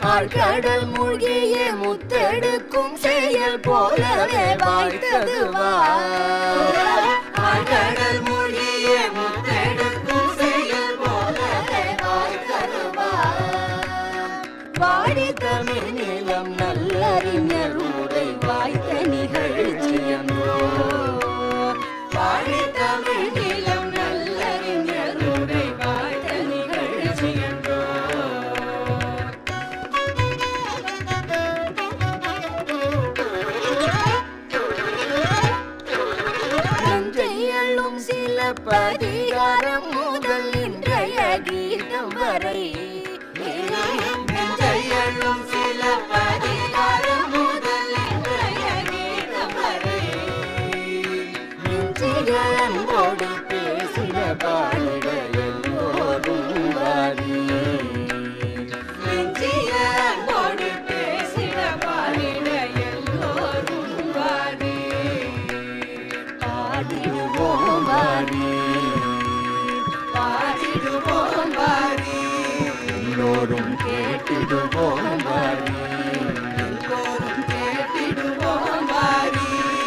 ஆழ்கடல் மூழ்கிய முத்தெடுக்கும் செயல் போலவே வாய்த்தது ஆழ்கடல் மூழ்கிய முத்தெடுக்கும் செயல் போலவே வாய்த்தது வாடி தமிழ் நிலம் நல்லறிஞர் உரை வாய்த்த நிகழ்ச்சியன்றோ வாடி தமிழ் நிலம் நல்லறிஞர் உரை வாய்த்த நிகழ்ச்சியன்றோ நஞ்சையள்ளும் சில பதிகாரம் முதல் இன்றைய கீதம் வரை நஞ்சையள்ளும் சில பதிகாரம் முதல் இன்றைய கீதம் வரை நெஞ்சிகளோடு பேசின பாடிட எல்லோரும் வாரி நெஞ்சிகளோடு பேசின பாடிட எல்லோரும் வாரி பாடிடுவோம் வாரி பாடிடுவோம் வாரி எல்லோரும் கேட்டிடுவோம் வாரி எல்லோரும் கேட்டிடுவோம் வாரி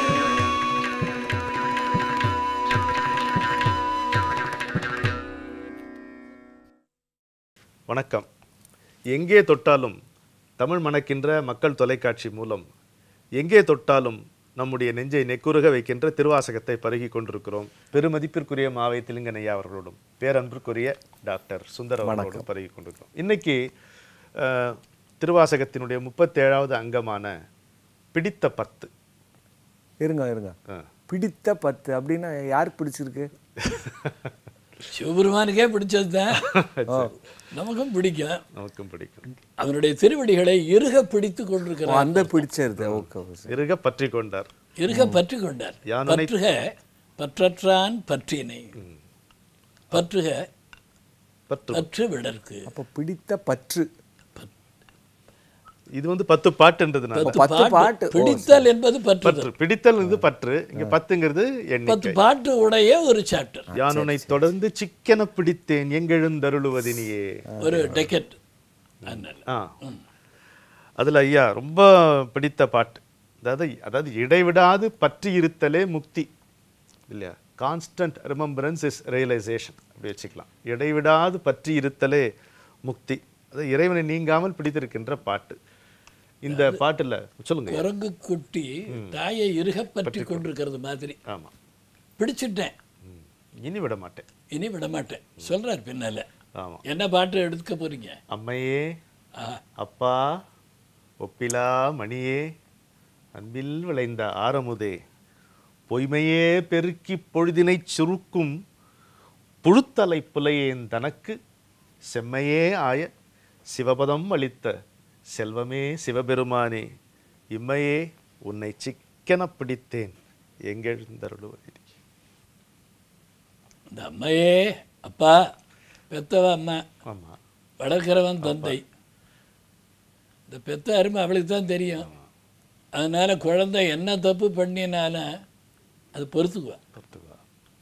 வணக்கம் எங்கே தொட்டாலும் தமிழ் மணக்கின்ற மக்கள் தொலைக்காட்சி மூலம் எங்கே தொட்டாலும் நம்முடைய நெஞ்சை நெக்குருக வைக்கின்ற திருவாசகத்தை பருகி கொண்டிருக்கிறோம் பெருமதிப்பிற்குரிய மாவை திலிங்கன் ஐயா அவர்களோடும் பேரன்பிற்குரிய டாக்டர் சுந்தர் அவர்களோடும் பருகி கொண்டிருக்கிறோம் இன்னைக்கு அஹ், திருவாசகத்தினுடைய முப்பத்தேழாவது அங்கமான பிடித்த பத்து இருங்க இருங்க ஆ. பிடித்த பத்து அப்படின்னா யாருக்கு பிடிச்சிருக்கு சிவபெருமானுக்கே பிடிச்சது தான் நமக்கும் பிடிக்கும் நமக்கும் பிடிக்கும் அவனுடைய திருவடிகளை இறுக பிடித்து ஓ, கொண்டிருக்கிறார் அந்த பிடிச்சது ஓகே ஓகே இருக பற்றி கொண்டார் இறுக பற்றி கொண்டார் யானுனை- பற்றுக பற்றற்றான் பற்றினை பற்றுக பற்று பற்று விடற்கு அப்போ பிடித்த பற்று இது வந்து பத்து பாட்டுன்றதுனால பத்து பத்து பாட்டு. பாட்டு ஓ, பிடித்தல் என்பது பற்றுதல் பற்று பிடித்தல் இது பற்று இங்க பத்துங்கிறது பத்து எண்ணிக்கை பாட்டு உடைய ஒரு சாப்டர் யானுனை தொடர்ந்து சிக்கன பிடித்தேன் எங்கெழுந்தருளுவதினியே ஒரு டெக்கெட் அதனால ஆ அதுல ஐயா ரொம்ப பிடித்த பாட்டு அதாவது அதாவது இடைவிடாது பற்றி இருத்தலே முக்தி இல்லையா கான்ஸ்டன்ட் ரிமம்பரன்ஸ் இஸ் ரியலைசேஷன் அப்படி வச்சுக்கலாம் இடைவிடாது பற்றி இருத்தலே முக்தி அது இறைவனை நீங்காமல் பிடித்திருக்கின்ற பாட்டு இந்த பாட்டுல சொல்லுங்க குரங்கு குட்டி தாயை இறுக பற்றி கொண்டிருக்கிறது மாதிரி ஆமா பிடிச்சிட்டேன் ம். இனி விட மாட்டேன் இனி விட மாட்டேன் சொல்றார் பின்னால ஆமா என்ன பாட்டு எடுத்துக்க போறீங்க அம்மையே ஆ, அப்பா ஒப்பிலா மணியே அன்பில் விளைந்த ஆரமுதே பொய்மையே பெருக்கி பொழுதினைச் சுருக்கும் புழுத்தலை புலையேன் தனக்கு செம்மையே ஆய சிவபதம் அளித்த செல்வமே சிவபெருமானே இம்மையே உன்னை சிக்கன பிடித்தேன் எங்கெழுந்தருளுவதி இந்த அம்மையே அப்பா பெத்தவ அம்மா ஆமா வளர்க்கிறவன் தந்தை இந்த பெத்த அருமை அவளுக்கு தான் தெரியும் அதனால குழந்தை என்ன தப்பு பண்ணினாலும் அது பொறுத்துக்குவா பொறுத்துக்கோ.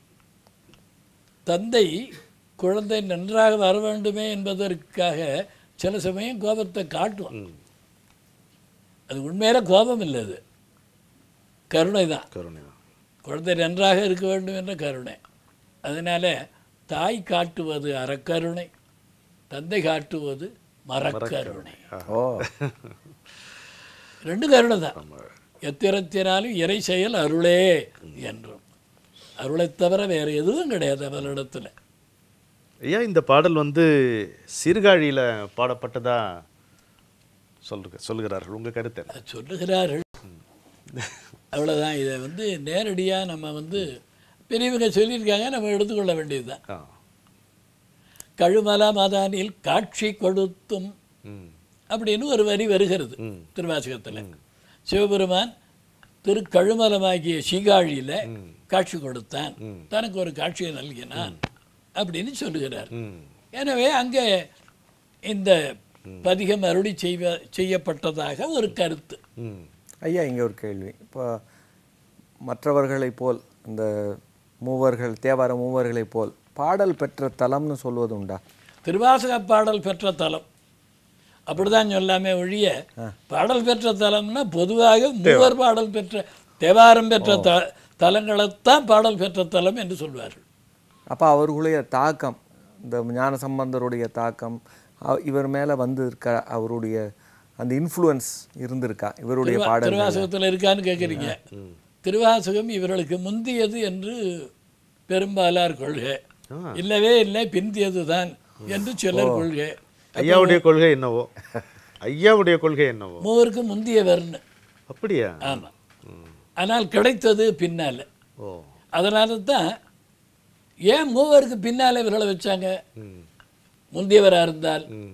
தந்தை குழந்தை நன்றாக வர வேண்டுமே என்பதற்காக சில சமயம் கோபத்தை காட்டுவான் ம். அது உண்மையில கோபம் இல்லை அது கருணை தான் கருணை குழந்தை நன்றாக இருக்க வேண்டும் என்ற கருணை அதனால தாய் காட்டுவது அறக்கருணை தந்தை காட்டுவது மரக்கருணை ஓ ரெண்டு கருணை தான் எத்திரத்தினாலும் இறை செயல் அருளே என்றும் அருளைத் தவிர வேறு எதுவும் கிடையாது அவளிடத்துல ஐயா இந்த பாடல் வந்து சீர்காழியில பாடப்பட்டதா சொல்லுங்க சொல்லுகிறார்கள் உங்க கருத்து என்ன? அது சொல்லுகிறார்கள் அவ்வளோதான் இதை வந்து நேரடியாக நம்ம வந்து பெரியவங்க சொல்லியிருக்காங்க நம்ம எடுத்துக்கொள்ள வேண்டியதுதான் ஆ. கழுமல மதானில் காட்சி கொடுத்தும் ம். அப்படின்னு ஒரு வரி வருகிறது திருவாசகத்தில் சிவபெருமான் திருக்கழுமலமாகிய சீகாழியில் காட்சி கொடுத்தான் தனக்கு ஒரு காட்சியை நல்கினான் அப்படின்னு சொல்லுகிறார் ம். எனவே அங்கே இந்த பதிகம் அருளி செய்வ செய்யப்பட்டதாக ஒரு கருத்து ம். ஐயா இங்கே ஒரு கேள்வி இப்போ மற்றவர்களைப் போல் இந்த மூவர்கள் தேவார மூவர்களைப் போல் பாடல் பெற்ற தலம்னு சொல்வது உண்டா திருவாசக பாடல் பெற்ற தலம் அப்படிதான் சொல்லாமே ஒழிய பாடல் பெற்ற தலம்னா பொதுவாக மூவர் பாடல் பெற்ற தேவாரம் பெற்ற த தலங்களைத்தான் பாடல் பெற்ற தலம் என்று சொல்வார்கள் அப்போ அவர்களுடைய தாக்கம் இந்த ஞான சம்பந்தருடைய தாக்கம் அவ- இவர் மேலே வந்து இருக்க அவருடைய அந்த இன்ஃப்ளூயன்ஸ் இருந்திருக்கா இவருடைய பாடல் திருவாசகத்தில் இருக்கான்னு கேட்குறீங்க திருவாசகம் இவர்களுக்கு முந்தியது என்று பெரும்பாலார் கொள்கை இல்லவே இல்லை பிந்தியது தான் என்று சிலர் கொள்கை ஐயாவுடைய கொள்கை என்னவோ ஐயாவுடைய கொள்கை என்னவோ மூவருக்கு முந்தியவர்னு அப்படியா ஆமாம் ஆனால் கிடைத்தது பின்னால ஓ அதனால தான் ஏன் மூவருக்கு பின்னால இவர்களை வச்சாங்க ம் முந்தியவராக இருந்தால் ம்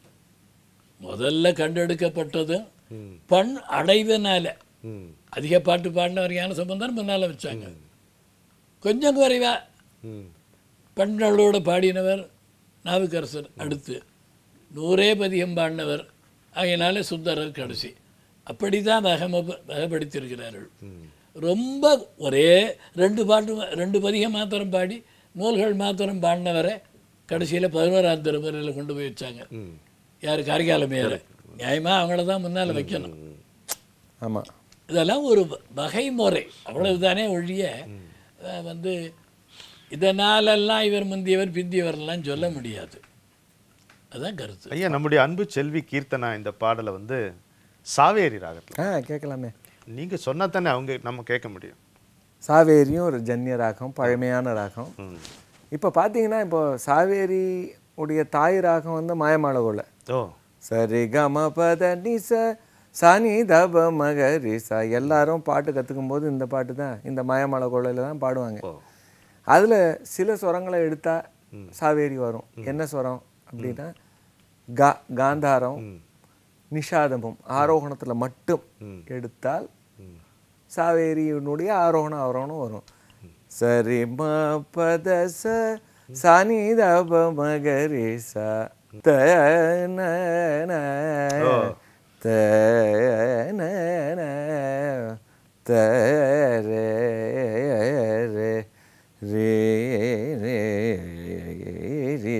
முதல்ல கண்டெடுக்கப்பட்டதும் ம் பண் அடைவனால ம் அதிக பாட்டு பாடினவர் ஞான சம்பந்தன் முன்னால் வச்சாங்க கொஞ்சம் குறைவா ம் பெண்களோட பாடினவர் நாவுக்கரசர் அடுத்து நூறே பதிகம் பாடினவர் ஆகையினால சுந்தரர் கடைசி அப்படி தான் வகம வகப்படுத்தியிருக்கிறார்கள் ரொம்ப ஒரே ரெண்டு பாட்டு ரெண்டு பதிகம் மாத்திரம் பாடி நூல்கள் மாத்திரம் பாடினவரை கடைசியில் பதினோராம் திருமுறையில் கொண்டு போய் வச்சாங்க ம் யார் காரிகாலமையார் நியாயமாக அவங்கள தான் முன்னால் வைக்கணும் ஆமாம் இதெல்லாம் ஒரு வ- வகைமுறை அவ்வளவுதானே ஒழிய அஹ், வந்து இதனாலெல்லாம் இவர் முந்தியவர் பிந்தியவர்லாம் சொல்ல முடியாது அதான் கருத்து ஐயா நம்முடைய அன்பு செல்வி கீர்த்தனா இந்த பாடலை வந்து சாவேரி ராகத்தில் ஆ கேட்கலாமே நீங்க சொன்னா தானே அவங்க நம்ம கேட்க முடியும் சாவேரியும் ஒரு ஜன்னிய ராகம் பழமையான ராகம் ம் இப்போ பார்த்தீங்கன்னா இப்போ சாவேரி உடைய தாய் ராகம் வந்து மாயமாளகோல ஓ சரி கம பத நிச சனி தப மகரிசா எல்லாரும் பாட்டு கற்றுக்கும் போது இந்த பாட்டு தான் இந்த மாயமாள கோலையில் தான் பாடுவாங்க ஓ அதில் சில ஸ்வரங்களை எடுத்தா சாவேரி வரும் என்ன ஸ்வரம் அப்படின்னா கா காந்தாரம் நிஷாதமும் ஆரோகணத்தில் மட்டும் எடுத்தால் சாவேரியினுடைய ஆரோகணம் ஆரோகணம் வரும் சரி ம பத ச சனி தப மகரி ச த ந ந த ந ந த ரே ரே ரே ரே ரே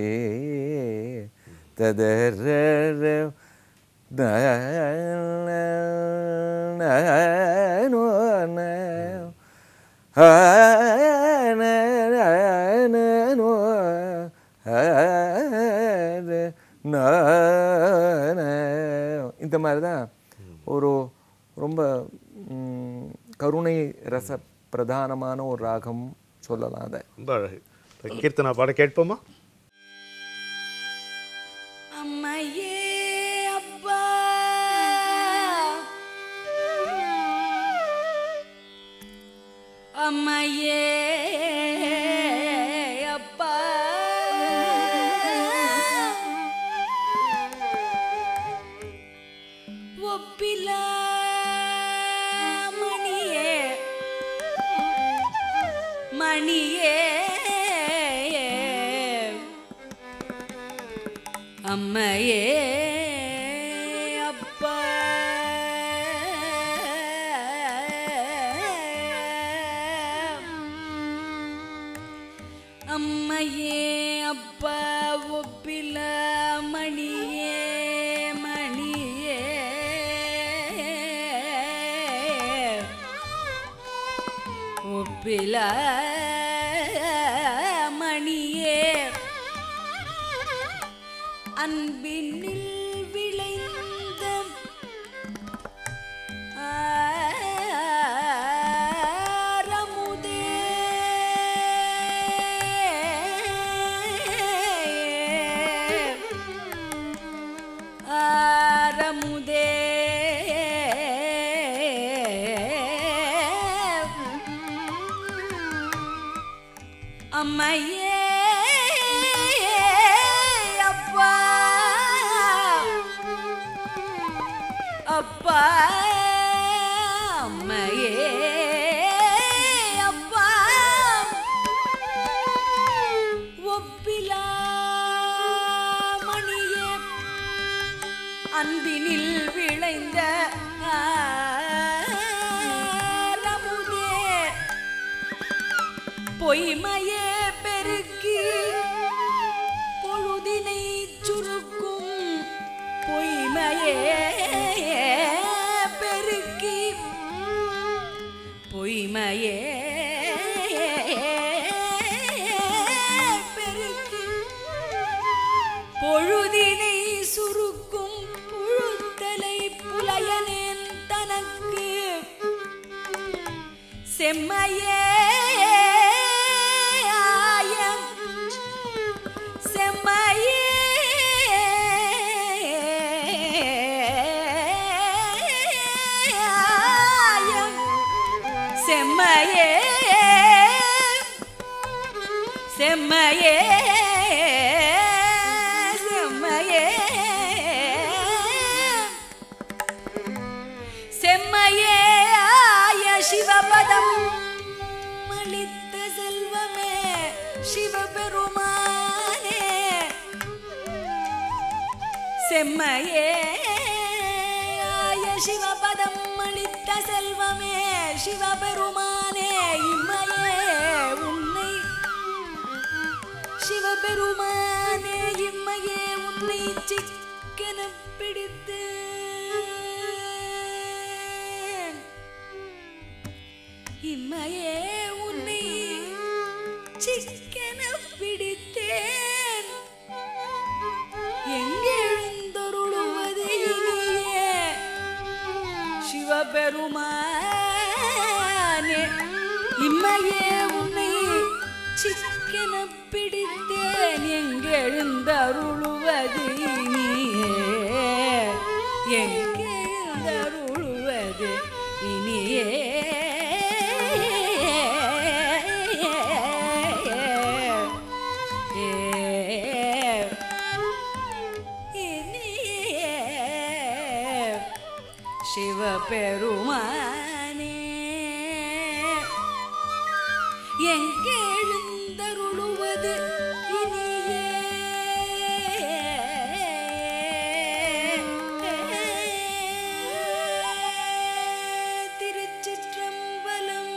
தத ர ர த ந ந நோ ந ஆ ந ந ந நோ ஆ ர ந ந இந்த மாதிரி தான் ஒரு ரொம்ப ம், கருணை ரச பிரதானமான ஒரு ராகம் சொல்லலாம் அதை ரொம்ப அழகு இப்ப கீர்த்தனா பாட கேட்போமா அம்மையே அப்பா அம்மையே அப்பா ஒப்பில மணியே மணியே அம்மையே அப்பா அம்மையே அப்பா ஒப்பில மணியே மணியே ஒப்பில மணியே அன்பினில் விளைந்த ஆரமுதே ஆரமுதே அம்மையே அப்பா அப்பா அம்மையே அப்பா ஒப்பிலா மணியே அன்பினில் விளைந்த ஆரமுதே பொய்மையே பெருக்கி பொழுதினை சுருக்கும் பொய் செம்மையே பெருக்கி பொய்மையே பெருக்கி பொழுதினை சுருக்கும் புழுத்தலை புலையனேன் தனக்கு செம்மையே ஆயம் செம்மையே ஆயம் செம்மையே செம்மையே செம்மையே செம்மையே ஆய சிவபதம் அளித்த செல்வமே சிவபெருமானே செம்மையே ஆய சிவபதம் அளித்த செல்வமே சிவபெருமானே இம்மையே உன்னை சிவபெருமானே இம்மையே உன்னை சிக்கன பிடித்து இம்மையே உன்னை சிக்கன பிடித்தேன் எங்கெழுந்தருளுவது இனியே சிவபெருமானே இம்மையே உன்னை சிக்கன பிடித்தேன் எங்கெழுந்தருளுவது இனியே எங்கெழுந்தருளுவது இனியே சிவபெருமானே எங்கெழுந்தருளுவது இனியே திருச்சிற்றம்பலம்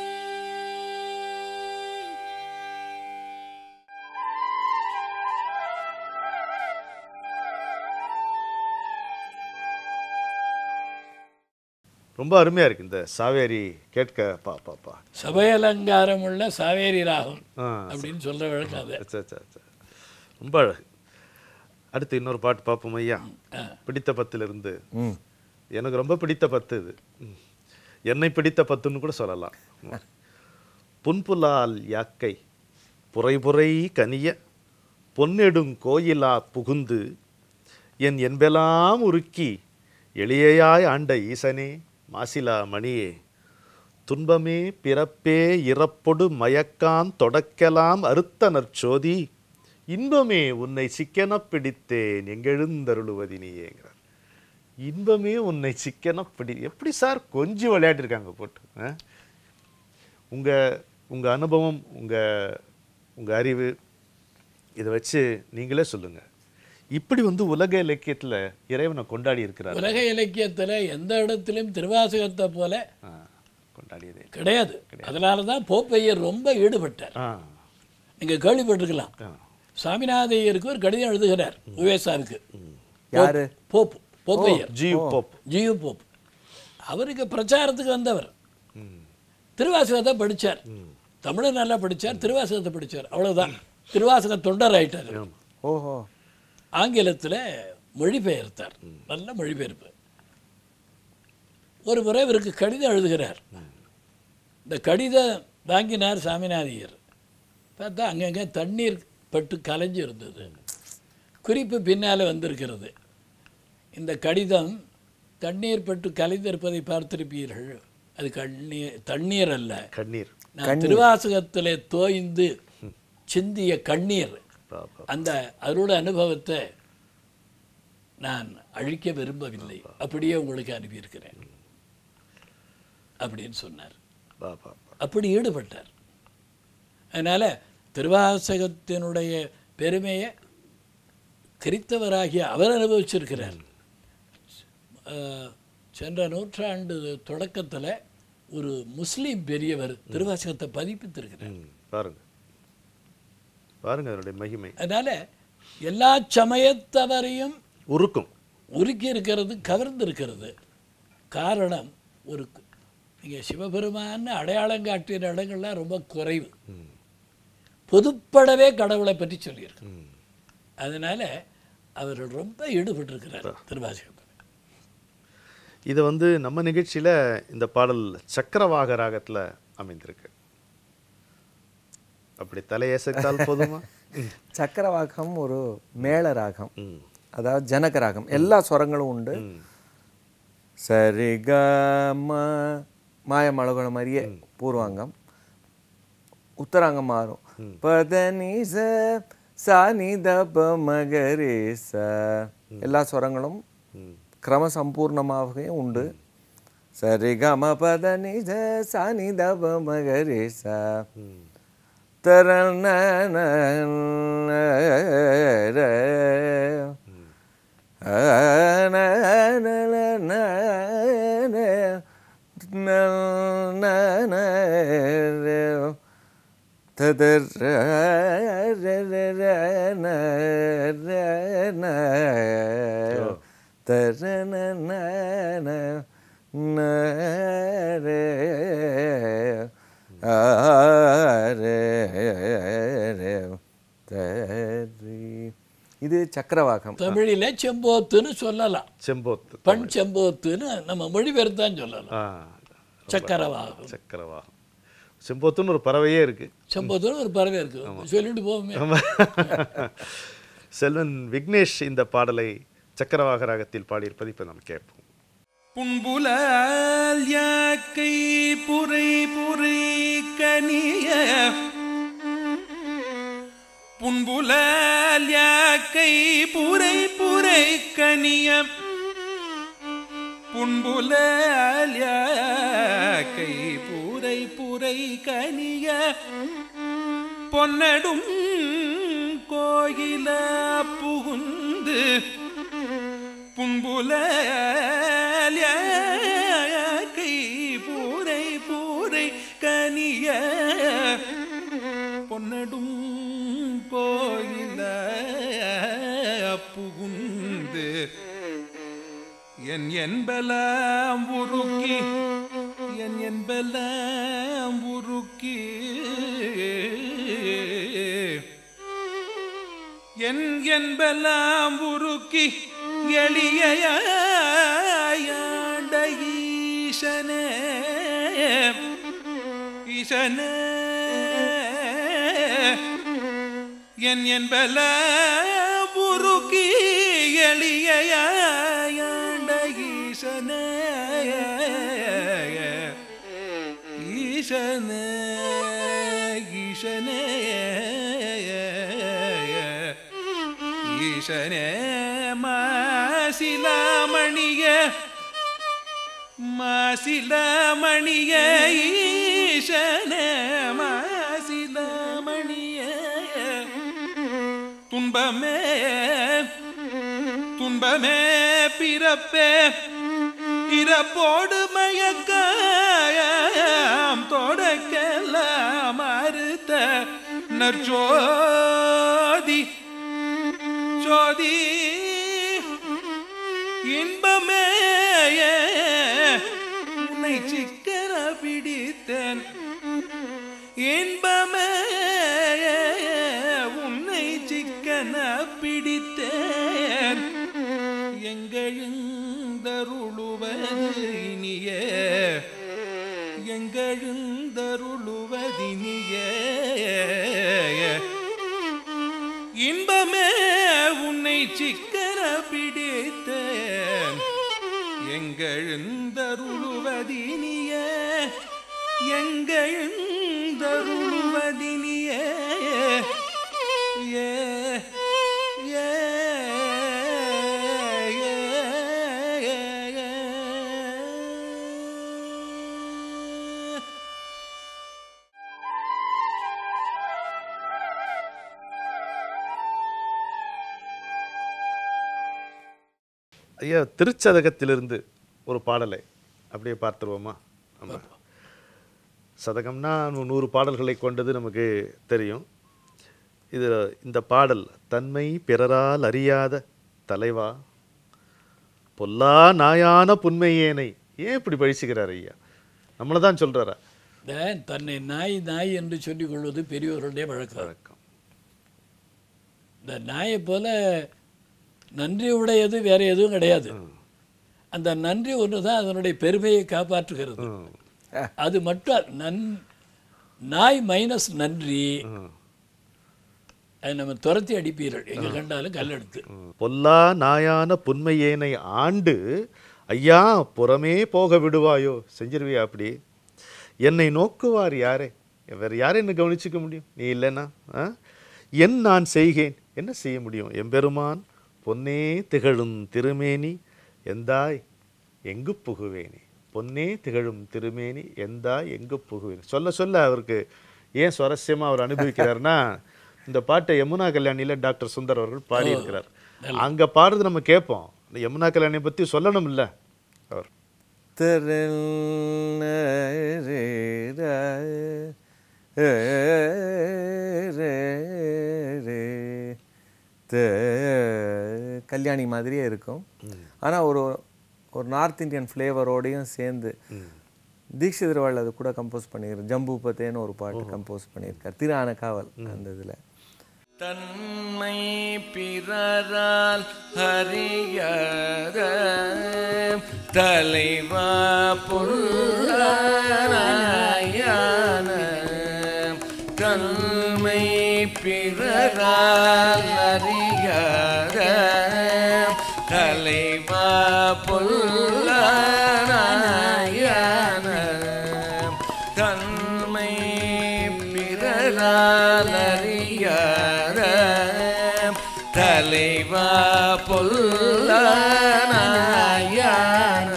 ரொம்ப அருமையா இருக்கு இந்த சாவேரி கேட்க பா பா பா சபையலங்காரம் உள்ள சாவேரி ராகம் ஆ அப்படின்னு சொல்ற வழக்கம் அது சரி, சரி, சரி. ரொம்ப அழகு அடுத்து இன்னொரு பாட்டு பார்ப்போம் ஐயா பிடித்த பத்திலிருந்து ம் எனக்கு ரொம்ப பிடித்த பத்து இது ம். என்னை பிடித்த பத்துன்னு கூட சொல்லலாம் புன்புலால் யாக்கை புரை புரை கனிய பொன்னெடுங் கோயிலா புகுந்து என் என்பெல்லாம் உருக்கி எளியையாய் ஆண்ட ஈசனே மாசிலா மணியே துன்பமே பிறப்பே இறப்பொடு மயக்கான் தொடக்கலாம் அறுத்த நற்சோதி இன்பமே உன்னை சிக்கெனப் பிடித்தேன் எங்கெழுந்தருளுவதி நீயேங்கிறார் இன்பமே உன்னை சிக்கெனப் பிடி எப்படி சார் கொஞ்சம் விளையாட்டிருக்காங்க போட்டு ஆ? உங்க உங்க அனுபவம் உங்க உங்க அறிவு இதை வச்சு நீங்களே சொல்லுங்க இப்படி வந்து உலக இலக்கியத்துல இறைவனை கொண்டாடி இருக்கிறார் உலக இலக்கியத்துல எந்த இடத்திலும் திருவாசகத்தை போல ஆ, கொண்டாடியதே கிடையாது அதனால தான் போப்பையர் ரொம்ப ஈடுபட்டார் ஆ நீங்க கேள்விப்பட்டிருக்கலாம் ஆ. சாமிநாத ஐயருக்கு ஒரு கடிதம் எழுதுகிறார் உவேசாருக்கு யாரு போப் போப்பையர் ஜி போப் ஜியு போப் அவருக்கு பிரச்சாரத்துக்கு வந்தவர் ம். திருவாசகத்தை படிச்சார் தமிழ் நல்லா படிச்சார் திருவாசகத்தை படிச்சார் அவ்வளவுதான் திருவாசக தொண்டர் ஆயிட்டார் ஆமா. ஓஹோ ஆங்கிலத்துல மொழிபெயர்த்தார் நல்ல மொழிபெயர்ப்பு ஒரு முறை இவருக்கு கடிதம் எழுதுகிறார் இந்த கடிதம் வாங்கினார் சாமிநாதையர் பார்த்தா அங்கங்கே தண்ணீர் பட்டு கலைஞ்சு இருந்தது குறிப்பு பின்னால வந்திருக்கிறது இந்த கடிதம் தண்ணீர் பட்டு கலைந்திருப்பதை பார்த்திருப்பீர்கள் அது கண்ணீர் தண்ணீர் அல்ல கண்ணீர் நான் திருவாசகத்திலே தோய்ந்து சிந்திய கண்ணீர் பாப்பா அந்த அருள் அனுபவத்தை நான் அழிக்க விரும்பவில்லை அப்படியே உங்களுக்கு அனுப்பியிருக்கிறேன் அப்படின்னு சொன்னார் பாப்பா அப்படி ஈடுபட்டார் அதனால திருவாசகத்தினுடைய பெருமையை கிறித்தவராகிய அவர் அனுபவிச்சிருக்கிறார் அஹ், சென்ற நூற்றாண்டு தொடக்கத்துல ஒரு முஸ்லீம் பெரியவர் திருவாசகத்தை பதிப்பித்திருக்கிறார் ம், பாருங்க பாருங்க அதனுடைய மகிமை அதனால எல்லா சமயத்தவரையும் உருக்கும் உருக்கி இருக்கிறது கவர்ந்து இருக்கிறது காரணம் ஒரு நீங்கள் சிவபெருமான்னு அடையாளம் காட்டின இடங்கள்லாம் ரொம்ப குறைவு பொதுப்படவே கடவுளை பற்றி சொல்லியிருக்கு அதனால அவர்கள் ரொம்ப ஈடுபட்டிருக்கிறார் திருவாசகத்தில் இது வந்து நம்ம நிகழ்ச்சியில இந்த பாடல் சக்கரவாக ராகத்துல அமைந்திருக்கு அப்படி தலையசைத்தால் போதுமா சக்கரவாகம் ஒரு மேள ராகம் ம். அதாவது ஜனக ராகம் எல்லா ஸ்வரங்களும் உண்டு சரி க ம மாயமழகுல மாதிரியே பூர்வாங்கம் உத்தராங்கம் மாறும் பதனி ச சானி த ப மகரே ச எல்லா ஸ்வரங்களும் கிரம சம்பூர்ணமாகவே உண்டு சரி க ம பதனி ச சானி த ப மகரே ச தரண இது சக்கரவாகம் தமிழில் செம்போத்துன்னு சொல்லலாம் செம்போத்து பண் செம்போத்துன்னு நம்ம மொழிபெயர்த்தான் சொல்லலாம் ஆ சக்கரவாகம் சக்கரவாகம் செம்போத்துன்னு ஒரு பறவையே இருக்கு செம்போத்துன்னு ஒரு பறவை இருக்கு சொல்லிட்டு போவோமே செல்வன் விக்னேஷ் இந்த பாடலை சக்கரவாக ராகத்தில் பாடியிருப்பதை இப்போ நாம் கேட்போம் புன்புலால் யாக்கை புரை புரை கனிய புன்புலால் யாக்கை புரை புரை கனிய புன்புலால் யாக்கை புரை புரை கனிய பொன்னடும் கோயில புகுந்து புன்புலகை பூரை பூரை கனிய பொன்னடும் கோயில புகுந்து என் என்பலாம் உருக்கி என் என்பலாம் உருக்கி என் என்பெல்லாம் உருக்கி எளியாண்ட ஈசனே ஈசனே என் என்பல உருக்கி எளியாண்ட ஈசனே ஈசனே ஈசனே ஈசனே மாசிலாமணிய மாசிலாமணிய ஈசனே மாசிலாமணிய துன்பமே துன்பமே பிறப்பே இறப்போடு மயக்காயம் தொடக்கலாம் மறுத்த நற்சோதி ஜோதி இன்பமே உன்னை சிக்கன பிடித்தேன் இன்பமே உன்னை சிக்கன பிடித்தேன் எங்கெழுந்தருளுவது இனியே எங்கெழுந்தருளுவதினியே இன்பமே உன்னை சிக்கன பிடித்தேன் எங்கெழுந்தருளுவதினிய எங்கெழுந்தருளுவதினிய ஏ ஏ ஐயா திருச்சதகத்திலிருந்து ஒரு பாடலை அப்படியே பார்த்துருவோமா ஆமா சதகம்னா நூ- நூறு பாடல்களை கொண்டது நமக்கு தெரியும் இது இந்த பாடல் தன்மை பிறரால் அறியாத தலைவா பொல்லா நாயான புன்மையேனை ஏன் இப்படி பழிச்சுக்கிறார் ஐயா நம்மளை தான் சொல்கிறாரா இந்த தன்னை நாய் நாய் என்று சொல்லிக் கொள்வது பெரியவர்களுடைய வழக்கம் வழக்கம் இந்த நாயை போல நன்றி உடையது வேற எதுவும் கிடையாது அந்த நன்றி ஒன்று தான் அதனுடைய பெருமையை காப்பாற்றுகிறது ம். அது மட்டும் நன் நாய் மைனஸ் நன்றி ம். அது நம்ம துரத்தி அடிப்பீர்கள் எங்க கண்டாலும் கல்லெடுத்து பொல்லா நாயான புன்மையேனை ஆண்டு ஐயா புறமே போக விடுவாயோ செஞ்சிருவியா அப்படி என்னை நோக்குவார் யாரே வேற யாரை என்ன கவனிச்சுக்க முடியும் நீ இல்லைன்னா ஆ? என் நான் செய்கேன் என்ன செய்ய முடியும் எம்பெருமான் பொன்னே திகழும் திருமேனி எந்தாய் எங்கு புகுவேனே பொன்னே திகழும் திருமேனி எந்தாய் எங்கு புகுவேன் சொல்ல சொல்ல அவருக்கு ஏன் சுவாரஸ்யமா அவர் அனுபவிக்கிறாருன்னா இந்த பாட்டை யமுனா கல்யாணியில டாக்டர் சுந்தர் அவர்கள் பாடியிருக்கிறார் அங்க பாடுறது நம்ம கேட்போம் இந்த யமுனா கல்யாணியை பத்தி சொல்லணும் இல்ல அவர் கல்யாணி மாதிரியே இருக்கும் ஆனா ஒரு ஒரு நார்த் இந்தியன் ஃப்ளேவரோடையும் சேர்ந்து தீக்ஷிதர் வாழ் அது கூட கம்போஸ் பண்ணியிருக்காரு ஜம்பு பத்தேன்னு ஒரு பாட்டு கம்போஸ் பண்ணியிருக்கார் திரு ஆனக்காவல் அந்த இதுல தன்மை பிறரால் அறியாத தலைவா பொருளான தன்மை பிறரால் அறியாத தலைவா பொருளான தன்மை பிறரால் அறியாத தலைவா பொல்லானாயான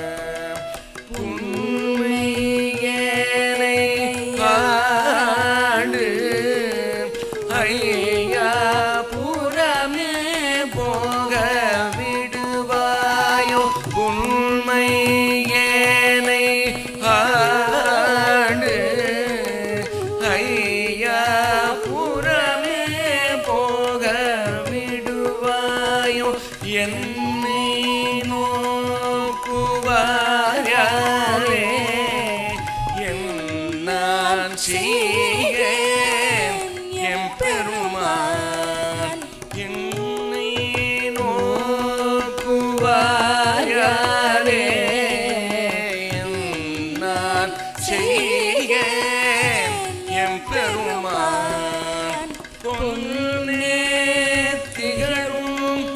உண்மையேனை ஆண்டு ஐயா புறமே போக விடுவாயோ உண்மையேனை ஆண்டு ஐயா புறமே போக விடுவாயோ என்னை நோக்குவாரே என் நான் செய்கேன் எம் பெருமான் என்னை நோக்குவாரே என் நான் செய்கேன் எம் பெருமான் பொன்னே திகழும்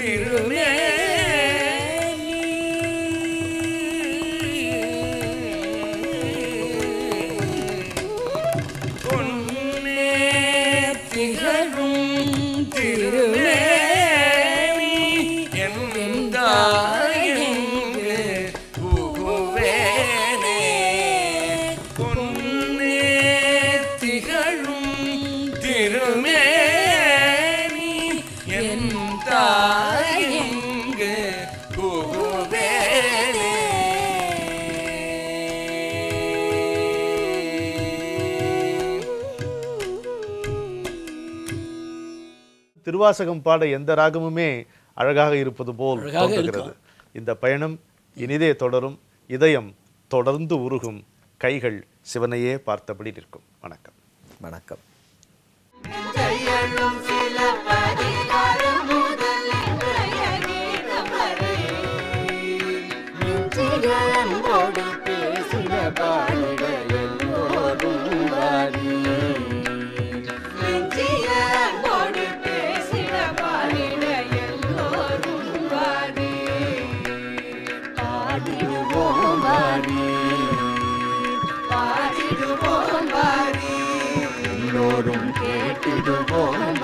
திருமே பொன்னே திகழும் திருமேனி எந்தாயங்கு புகுவேனே பொன்னே திகழும் திருமேனி எந்தாயங்கு திருவாசகம் பாட எந்த ராகமுமே அழகாக இருப்பது போல் அழகாக தோன்றுகிறது இந்த பயணம் இனிதே தொடரும் இதயம் தொடர்ந்து உருகும் கைகள் சிவனையே பார்த்தபடி நிற்கும் வணக்கம் வணக்கம் கையெழும் சில பதிகாரம் முதல் இன்றைய கீதம் வரை நெஞ்சிலன்போடு பேசின பாடல் எல்லோரும் வாரி நெஞ்சிலன்போடு பேசின பாடிட எல்லோரும் வாரி பாடிடுவோம் வாரி பாடிடுவோம் வாரி எல்லோரும் கேட்டிடுவோம்